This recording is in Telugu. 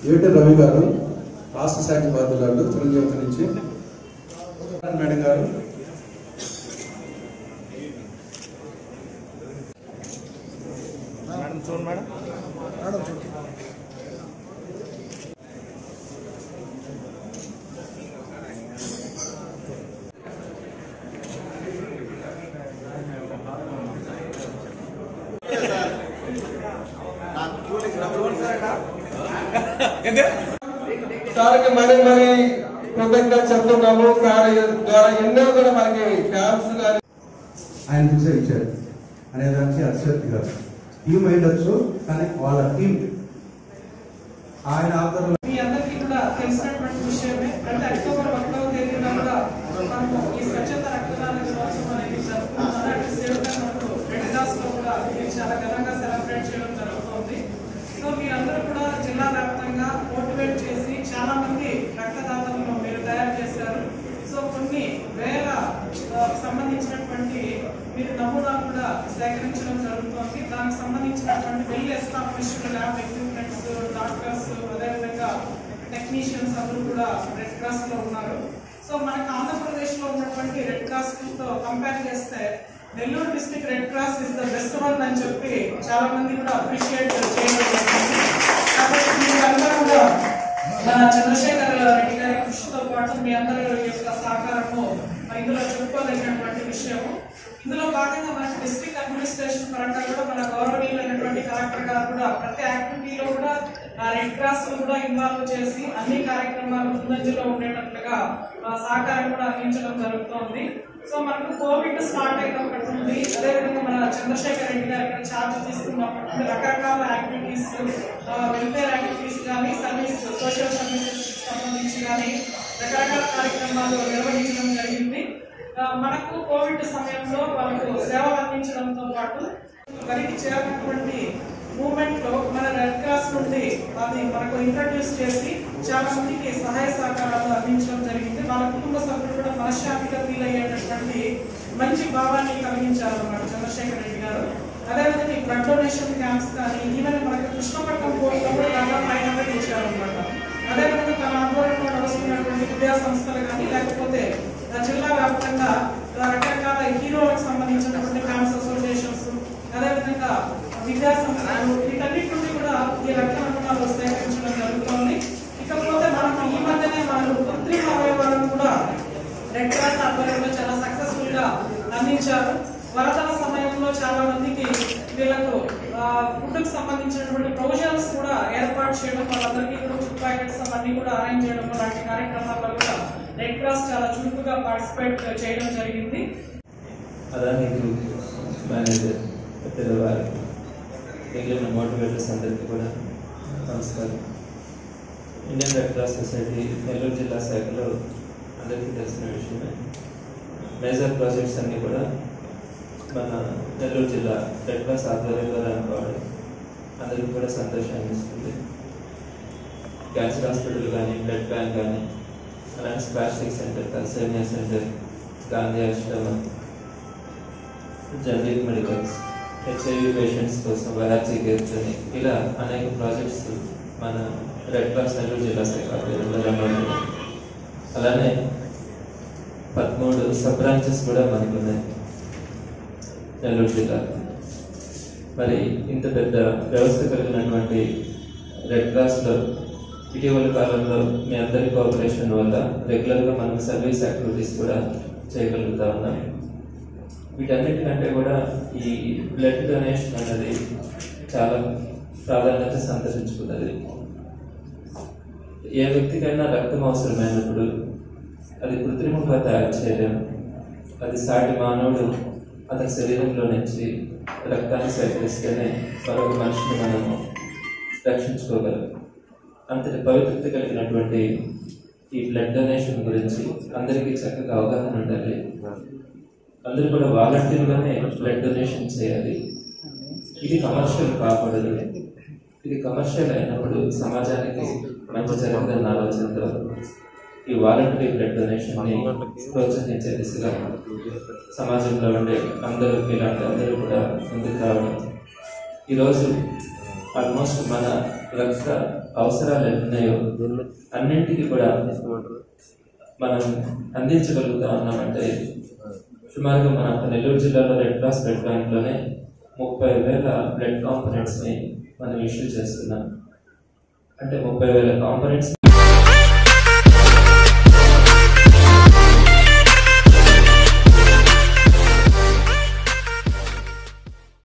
ఏటి రవి గారు రాష్ట్ర శాఖ బాధ్యులు చిరంజీవి నుంచి మేడం గారు మేడం చూడండి మేడం సార్కి మరి మరి కృతజ్ఞత చెప్తున్నాము సార్ ద్వారా ఎన్నో కూడా మనకి క్యాంప్స్ కానీ ఆయన చూసే ఇచ్చారు అనే దానికి అశ్వత్ గారు టీం అయ్యొచ్చు కానీ వాళ్ళ టీం ఆయన ఆధ్వర్యంలో మీ అందరికీ కూడా తెలిసినటువంటి విషయమే అంటే అక్టోబర్ ఒకటవ తేదీన కూడా మనము ఈ స్వచ్ఛత రక్తదాన దినోత్సవం అనేది జరుపుకుంటున్నాం అంటే సేవ్ మనకు రెడ్ క్రాస్ లో కూడా ఇది చాలా ఘనంగా సెలబ్రేట్ చేయడం జరుగుతుంది సో మీరందరూ కూడా జిల్లా వ్యాప్తంగా మోటివేట్ చేసి చాలా మంది రక్తదాతలను మీరు తయారు చేశారు సో కొన్ని వేల ఆ, సంబంధించినటువంటి మీరు నమూనాలు కూడా సేకరించడం జరుగుతుంది దానికి సంబంధించినటువంటి well established lab equipments doctors అదేవిధంగా టెక్నీషియన్స్ అందరూ కూడా రెడ్ క్రాస్ లో ఉన్నారు సో మనకు ఆంధ్రప్రదేశ్ లో ఉన్నటువంటి రెడ్ క్రాస్ తో కంపేర్ చేస్తే Nellore district red cross is the best one అని చెప్పి చాలా మంది కూడా అప్రిషియేట్ చేయడం జరిగింది కాబట్టి మీరందరూ కూడా మన చంద్రశేఖర్ రెడ్డి గారి కృషితో పాటు మీ అందరి యొక్క సహకారము మరి ఇందులో చెప్పుకోదగినటువంటి విషయము ఇందులో భాగంగా మనకి డిస్ట్రిక్ట్ అడ్మినిస్ట్రేషన్ పరంగా కూడా మన గౌరవనీయులైనటువంటి కలెక్టర్ గారు కూడా ప్రతి యాక్టివిటీలో కూడా రెడ్ క్రాస్ కూడా ఇన్వాల్వ్ చేసి అన్ని కార్యక్రమాలు ముందంజలో ఉండేటట్లుగా ఆ, సహకారం కూడా అందించడం జరుగుతోంది సో మనకు కోవిడ్ స్టార్ట్ అయినప్పటి నుండి అదేవిధంగా మన చంద్రశేఖర్ రెడ్డి గారు ఇక్కడ ఛార్జ్ తీసుకున్నప్పటి నుండి రకరకాల యాక్టివిటీస్ వెల్ఫేర్ యాక్టివిటీస్ కానీ సర్వీస్ సోషల్ సర్వీసెస్ సంబంధించి కానీ రకరకాల కార్యక్రమాలు నిర్వహించడం జరిగింది ఆ, మనకు కోవిడ్ సమయంలో వాళ్ళకు సేవలు అందించడంతో పాటు వారికి చేరినటువంటి మూమెంట్ లో మన రెడ్ క్రాస్ నుండి అది మనకు ఇంట్రడ్యూస్ చేసి చాలా మందికి సహాయ సహకారాలు అందించడం జరిగింది వాళ్ళ కుటుంబ సభ్యులు కూడా మనశ్శాంతిగా ఫీల్ అయ్యేటటువంటి మంచి భావాన్ని కలిగించారు అన్నమాట చంద్రశేఖర్ రెడ్డి గారు అదేవిధంగా ఈ బ్లడ్ డొనేషన్ క్యాంప్స్ కానీ ఈవెన్ మనకి కృష్ణపట్నం కోర్టులో కూడా దాదాపు ఫైవ్ హండ్రెడ్ ఇచ్చారు అనమాట అదేవిధంగా తన ఆధ్వర్యంలో నడుస్తున్నటువంటి విద్యా సంస్థలు కానీ లేకపోతే ఆ జిల్లా వ్యాప్తంగా రకరకాల హీరోలకు సంబంధించినటువంటి ఫ్యాన్స్ అసోసియేషన్స్ అదేవిధంగా విద్యా సంస్థలు వీటన్నిటి నుండి కూడా ఈ రక్త నమూనాలు సేకరించడం జరుగుతోంది ఇకపోతే మనం ఈ మధ్యనే మనం కృత్రిమ అవయవాలను కూడా రెడ్ క్రాస్ ఆధ్వర్యంలో చాలా సక్సెస్ఫుల్ గా అందించారు వరదల సమయంలో చాలా మందికి వీళ్ళకు ఫుడ్ కి సంబంధించినటువంటి ప్రొవిజన్స్ కూడా ఏర్పాటు చేయడం వాళ్ళందరికీ కూడా ఫుడ్ ప్యాకెట్స్ అవన్నీ కూడా అరేంజ్ చేయడం లాంటి కార్యక్రమాల్లో కూడా రెడ్ క్రాస్ చాలా చురుకుగా పార్టిసిపేట్ చేయడం జరిగింది అదాని గ్రూప్ మేనేజర్ పెద్దవారు మిగిలిన మోటివేటర్స్ అందరికీ కూడా నమస్కారం Indian red cross society Nellore జిల్లా శాఖలో అందరికీ తెలిసిన విషయమే మేజర్ ప్రాజెక్ట్స్ అన్నీ కూడా మన నెల్లూరు జిల్లా రెడ్ క్రాస్ ఆధ్వర్యంలో అనుకోవడం అందరికీ కూడా సంతోషాన్ని ఇస్తుంది క్యాన్సర్ హాస్పిటల్ కానీ బ్లడ్ బ్యాంక్ కానీ అలానే spastic centre thalassemia centre Gandhi Ashram generic medicals HIV patients కోసం వరాచి కేర్ని ఇలా అనేక ప్రాజెక్ట్స్ మన రెడ్ క్రాస్ నెల్లూరు జిల్లా శాఖ ఆధ్వర్యంలో రన్ అవుతున్నాయి అలానే పదమూడు సబ్ బ్రాంచెస్ కూడా మనకు ఉన్నాయి నెల్లూరు జిల్లా మరి ఇంత పెద్ద వ్యవస్థ కలిగినటువంటి రెడ్ క్రాస్లో ఇటీవల కాలంలో మీ అందరి కోఆపరేషన్ వల్ల రెగ్యులర్గా మనం సర్వీస్ యాక్టివిటీస్ కూడా చేయగలుగుతా ఉన్నాం వీటన్నిటికంటే కూడా ఈ బ్లడ్ డొనేషన్ అనేది చాలా ప్రాధాన్యత సంతరించుకున్నది ఏ వ్యక్తికైనా రక్తం అవసరమైనప్పుడు అది కృత్రిమంగా తయారు చేయలేము అది సాటి మానవుడు అతని శరీరంలో నుంచి రక్తాన్ని సేకరిస్తేనే మరొక మనిషిని మనము రక్షించుకోగలం అంతటి పవిత్రత కలిగినటువంటి ఈ బ్లడ్ డొనేషన్ గురించి అందరికీ చక్కగా అవగాహన ఉండాలి అందరూ కూడా వాలంటీర్గానే బ్లడ్ డొనేషన్ చేయాలి ఇది కమర్షియల్ కాకూడదు ఇది కమర్షియల్ అయినప్పుడు సమాజానికి మంచి జరగదన్న ఆలోచనతో ఈ వాలంటరీ బ్లడ్ డొనేషన్ ని ప్రోత్సహించే దిశగా సమాజంలో ఉండే అందరూ ఇలాంటి అందరూ కూడా ముందుకు రావడం ఈరోజు ఆల్మోస్ట్ మన రక్త అవసరాలు ఉన్నాయో అన్నింటికి కూడా మనం అందించగలుగుతా ఉన్నామంటే సుమారుగా మన నెల్లూరు జిల్లాలో రెడ్ క్రాస్ బ్లడ్ బ్యాంక్లోనే ముప్పై వేల బ్లడ్ కాంపనెంట్స్ని మనం ఇష్యూ చేస్తున్నాం అంటే ముప్పై వేల కాంపనెంట్స్